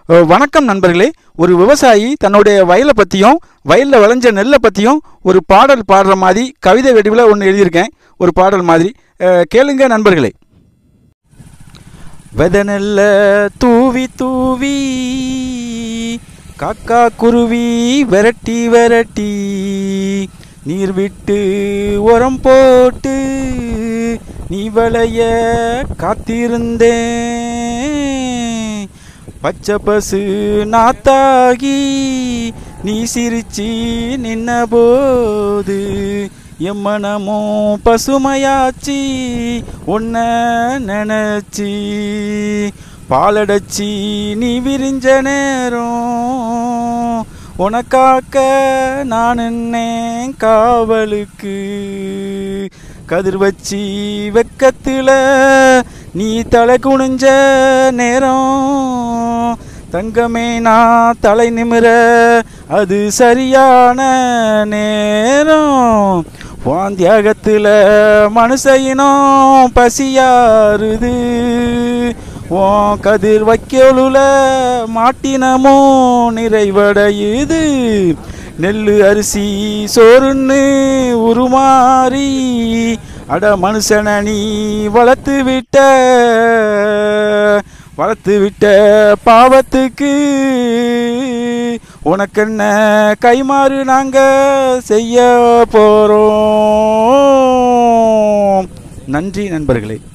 அஹ், வணக்கம் நண்பர்களே ஒரு விவசாயி தன்னுடைய வயலை பற்றியும் வயலில் விளைஞ்ச நெல்லை பற்றியும் ஒரு பாடல் பாடுற மாதிரி கவிதை வடிவில் ஒன்று எழுதியிருக்கேன் ஒரு பாடல் மாதிரி அஹ், கேளுங்க நண்பர்களே வெத நெல்ல தூவி தூவி காக்கா குருவி விரட்டி விரட்டி நீர் விட்டு உரம் போட்டு நீ விளைய காத்திருந்தேன் பச்சை பசு நாத்தாகி நீ சிரிச்சு நின்ன போது எம்மனமும் பசுமையாச்சி உன்ன நினைச்சி பாலடைச்சி நீ விரிஞ்ச நேரம் உனக்காக்க நான் என்னேன் காவலுக்கு கதிர் வச்சி வெக்கத்துல நீ தலை குனிஞ்ச நேரம் தங்கமே நான் தலை நிமிர அது சரியான நேரம் வாந்தியாகத்தில் மனுஷயினம் பசியாருது உன் கதிர் வைக்கலுல மாட்டினமோ நிறைவடையுது நெல்லு அரிசி சோறுன்னு உருமாறி அட மனுஷனை நீ வளர்த்து விட்ட வளர்த்து விட்ட பாவத்துக்கு உனக்கென்ன கைமாறு நாங்க செய்ய போறோம் நன்றி நண்பர்களே